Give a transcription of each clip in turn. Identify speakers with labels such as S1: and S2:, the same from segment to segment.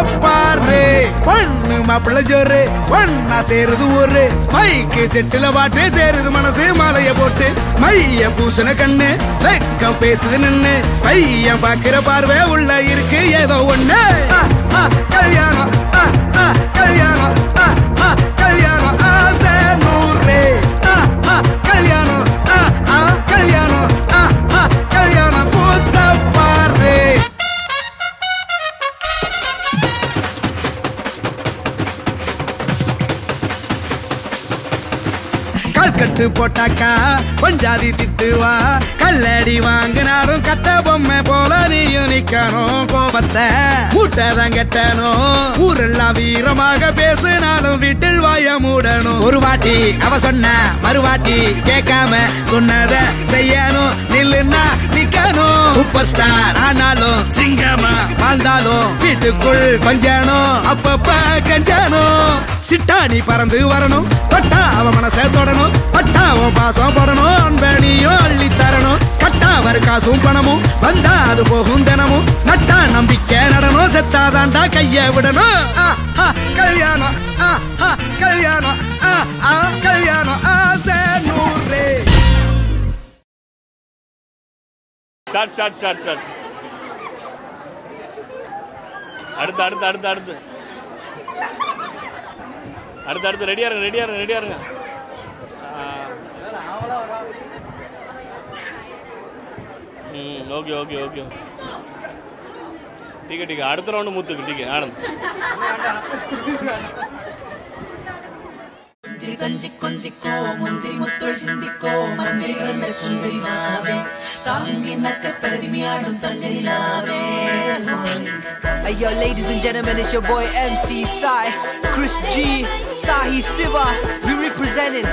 S1: பாரு பொண்ணு மாப்பிள்ள ஜோரு ஒன்னா சேருது ஒரு மைக்கு செட்டுல பாட்டு சேருது மனசு மாலைய போட்டு மைய பூசன கண்ணு வெக்கம் பேசுது நின்னு பையன் பாக்குற பார்வை உள்ள இருக்கு ஏதோ ஒண்ணு ஆ, ஆ, கல்யாணம் ஆ, ஆ, கல்யாணம் ஆ, ஆ, கல்யாணம் ஆசை நூறு ஆ, ஆ, கல்யாணம் ஆ, ஆ, கல்யாணம் ஆ, ஆ, கல்யாணம் கூத்த பாரு கல்கட்டு போட்டாக்கா பஞ்சாதி திட்டுவா கல்லடி வாங்கினாலும் கட்ட பொம்மை போல நீயும் நிக்கணும் கோபத்தை மூட்டதான் கட்டணும் ஊரெல்லாம் வீரமாக பேசினாலும் வீட்டில் வாய மூடணும் ஒரு வாட்டி அவ சொன்ன மறுவாட்டி கேட்காம சொன்னத செய்யணும் நில்லுன்னா நிக்கணும் சூப்பர் ஸ்டார் ஆனாலும் சிங்கமா வாழ்ந்தாலும் வீட்டுக்குள் கொஞ்சணும் அப்பப்ப கஞ்சணும் சிட்டாணி பறந்து வரணும் பட்டா அவ மனசை தொடணும் பட்டா அவன் பாசம் போடணும் அன்பனியும் அள்ளி தரணும் கட்டா வரு காசும் பணமும் வந்தா அது போகும் தினமும் நட்டா நம்பிக்கை நடணும் செத்தாதாண்டா கைய விடணும் ஆ, ஆ, கல்யாணம் ஆ, ஆ, கல்யாணம் ஆ, ஆ, கல்யாணம் ஆசை நூறு
S2: ஸ்டார்ட் ஸ்டார்ட் ஸ்டார்ட் ஸ்டார்ட் அடுத்து அடுத்து அடுத்து அடுத்து அடுத்து அடுத்து ரெடியா இருங்க ரெடியா இருங்க ரெடியா இருங்க ஆ. ம் ஓகே ஓகே ஓகே ठीक है ठीक है அடுத்த ரவுண்டு மூத்துக்கு ठीक है ஆனந்த்
S3: മുന്തിരി തഞ്ചി കൊഞ്ചിക്കോ മുന്തിരി മുത്തൊഴി ചിന്തിക്കോ മന്ദിരികളുടെ സുന്ദരിമാവേ താങ്ങിനൊക്കെ തരതിമിയാടും തങ്കരിലാവേ
S4: Hey yo, ladies and gentlemen, it's your boy MC Sai, Chris G, Sahi Siva. We representing.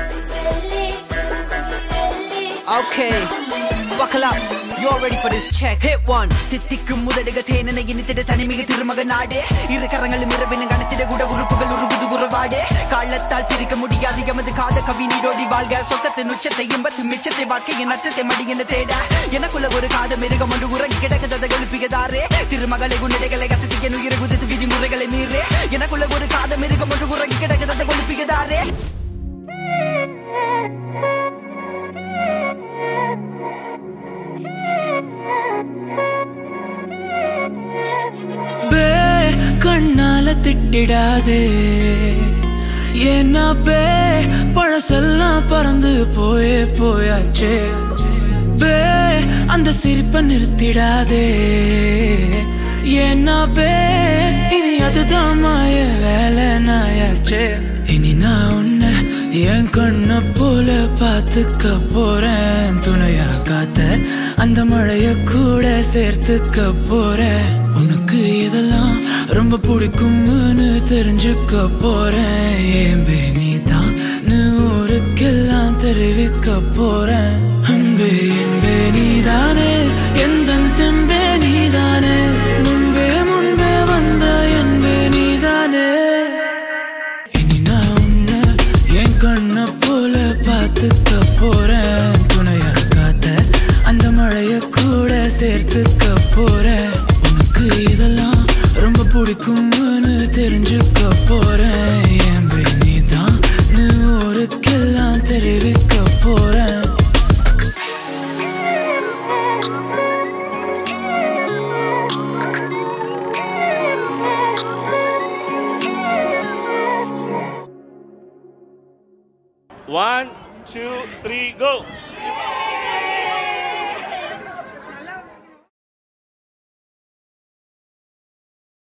S4: Okay, buckle up. You all ready for this check? Hit one. தித்திக்கும் முதடுக தேனனை இனித்திட தனிமிக திருமக நாடு இரு கரங்களும் இரவின கணத்திட கூட உறுப்புகள் உருகுது உறவாடு காலத்தால் பிரிக்க முடியாது எமது காத கவி நீடோடி வாழ்க சொக்கத்தின் உச்சத்தை இன்பத்து மிச்சத்தை வாழ்க்கையின் அச்சத்தை மடியின தேட எனக்குள்ள ஒரு காத மிருகம் ஒன்று உறங்கி கிடக்குததை எழுப்பியதாரே திருமகளை உன்னிடைகளை கசத்திய உயிரை குதித்து விதிமுறைகளை மீறே எனக்குள்ள ஒரு காத மிருகம் ஒன்று உறங்கி கிடக்குததை எழுப்பியதாரே
S5: பே கண்ணால திட்டிடாதே ஏன்னா பே பழசெல்லாம் பறந்து போயே போயாச்சே பே அந்த சிரிப்பை நிறுத்திடாதே ஏன்னா பே இனி அதுதான் மாய வேலை நாயாச்சே இனி நான் உன்னை என் கண்ண போல பார்த்துக்க போறேன் துணையா காத்த அந்த மழைய கூட சேர்த்துக்க போறேன் உனக்கு இதெல்லாம் ரொம்ப பிடிக்கும்னு தெரிஞ்சுக்க போறேன் ஏன் நீ தான் ஊருக்கெல்லாம் தெரிவிக்க போறேன் அன்பே என்பே நீதானே எந்த தெம்பே நீதானே முன்பே முன்பே வந்த என்பே நீதானே இனி நான் உன்னை என் கண்ண போல பார்த்துக்க போறேன் துணையா காத்த அந்த மழைய கூட சேர்த்துக்க போறேன் உனக்கு இதெல்லாம் ரொம்ப பிடிக்கும்னு தெரிஞ்சுக்க போறேன் என் நீ தான் ஊருக்கெல்லாம் தெரிவிக்க போறேன்
S2: ஒன் டூ த்ரீ கோ